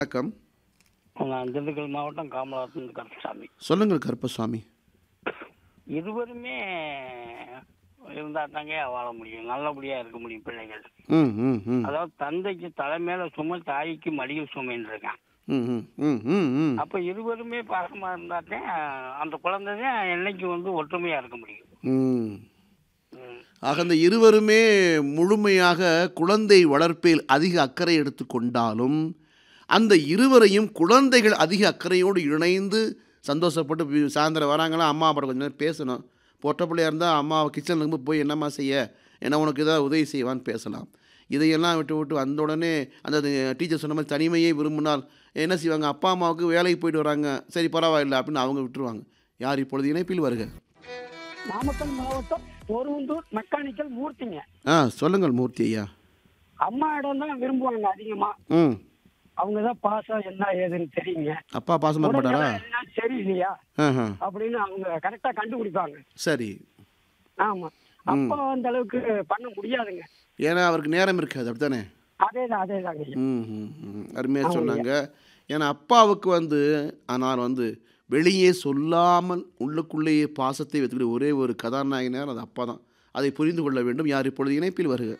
வணக்கம் நான் திண்டுக்கல் மாவட்டம் காமலாசன் கருப்பசாமி சொல்லுங்கள் கருப்பசாமி இருவருமே இருந்தா தாங்க வாழ முடியும் நல்லபடியா இருக்க முடியும் பிள்ளைகள் ம் ம் ம் அதாவது தந்தைக்கு தலைமையில சுமை தாய்க்கு மடியில் சுமைன்னு இருக்கான் ம் ம் ம் ம் ம் அப்ப இருவருமே பாசமா இருந்தாதான் அந்த குழந்தை தான் என்னைக்கு வந்து ஒற்றுமையா இருக்க முடியும் ம் ம். ஆக அந்த இருவருமே முழுமையாக குழந்தை வளர்ப்பில் அதிக அக்கறை எடுத்துக்கொண்டாலும் அந்த இருவரையும் குழந்தைகள் அதிக அக்கறையோடு இணைந்து சந்தோஷப்பட்டு வி- சாயந்தரம் வராங்களா அம்மா அப்பா கொஞ்ச நேரம் பேசணும் பொட்ட பிள்ளையா இருந்தால் அம்மாவை கிச்சனில் இருக்கும்போது போய் என்னம்மா செய்ய என்ன உனக்கு ஏதாவது உதவி செய்வான்னு பேசலாம் இதையெல்லாம் விட்டு விட்டு வந்த உடனே அந்த டீச்சர் சொன்ன மாதிரி தனிமையை விரும்பினால் என்ன செய்வாங்க அப்பா அம்மாவுக்கு வேலைக்கு போயிட்டு வராங்க சரி பரவாயில்லை அப்படின்னு அவங்க விட்டுருவாங்க யார் இப்பொழுது இணைப்பில் வருக நாமக்கல் மாவட்டம் ஒருவந்தூர் மெக்கானிக்கல் மூர்த்திங்க ஆ சொல்லுங்கள் மூர்த்தி ஐயா அம்மா இடம் தான் விரும்புவாங்க அதிகமா ம் அவங்க தான் பாசம் என்ன ஏதுன்னு தெரியுங்க அப்பா பாசம் பண்ண மாட்டாரா உடம்புல என்ன சரி இல்லையா ஆஹா அப்படின்னு அவங்க கரெக்டா கண்டுபிடிப்பாங்க சரி ஆமா அப்பா அந்த அளவுக்கு பண்ண முடியாதுங்க ஏன்னா அவருக்கு நேரம் இருக்காது அப்படித்தானே அதேதான் அதேதாங்க ஐயா. ம் ம், ம் அருமையாக சொன்னாங்க ஏன்னா அப்பாவுக்கு வந்து ஆனால் வந்து வெளியே சொல்லாமல் உள்ளுக்குள்ளேயே பாசத்தை வைத்துக்கிற ஒரே ஒரு கதாநாயகனார் அது அப்பா தான் அதை புரிந்து கொள்ள வேண்டும் யார் இப்பொழுது இணைப்பில் வருக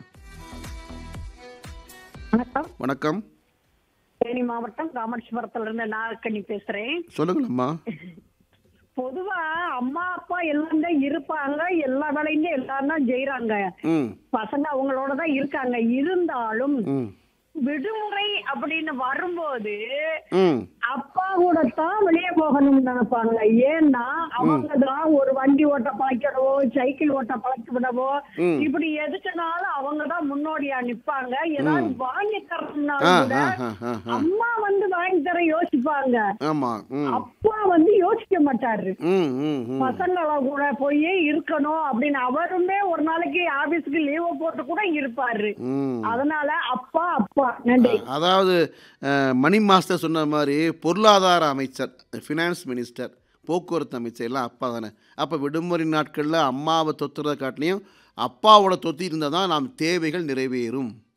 வணக்கம் வணக்கம் தேனி மாவட்டம் காமேஸ்வரத்துல இருந்து நாகக்கனி பேசுறேன் சொல்லுங்கள் அம்மா பொதுவா அம்மா அப்பா எல்லாம் தான் இருப்பாங்க எல்லா வேலையும் எல்லாரும் தான் செய்யறாங்க ம் பசங்க அவங்களோட தான் இருக்காங்க இருந்தாலும் ம் விடுமுறை அப்படின்னு வரும்போது ம் அப்பா கூட தான் வெளியே போகணும்னு நினைப்பாங்க ஏன்னா அவங்க தான் ஒரு வண்டி ஓட்ட பழக்கிறவோ சைக்கிள் ஓட்ட பழக்க விடவோ ம். இப்படி எதுக்குனாலும் அவங்க தான் முன்னோடியா நிப்பாங்க ஏதாவது வாங்கி ஆ தரணும்னாலும் கூட ஆ ஆ ஆ ஆ அம்மா வந்து வாங்கி தர யோசிப்பாங்க ஆமாம் ம் அப்பா வந்து யோசிக்க மாட்டாரு ம் ம் ம் பசங்கள கூட போய் இருக்கணும் அப்படின்னு அவருமே ஒரு நாளைக்கு ஆபீஸ்க்கு லீவ் போட்டு கூட இருப்பாரு ம் அதனால அப்பா அப்பா நன்றி அதாவது அஹ், மணி மாஸ்டர் சொன்ன மாதிரி பொருளாதார அமைச்சர் ஃபினான்ஸ் மினிஸ்டர் போக்குவரத்து அமைச்சர் எல்லாம் அப்பா தானே அப்போ விடுமுறை நாட்களில் அம்மாவை தொத்துறதை காட்டிலையும் அப்பாவோட தொத்தி இருந்தால் தான் நாம் தேவைகள் நிறைவேறும்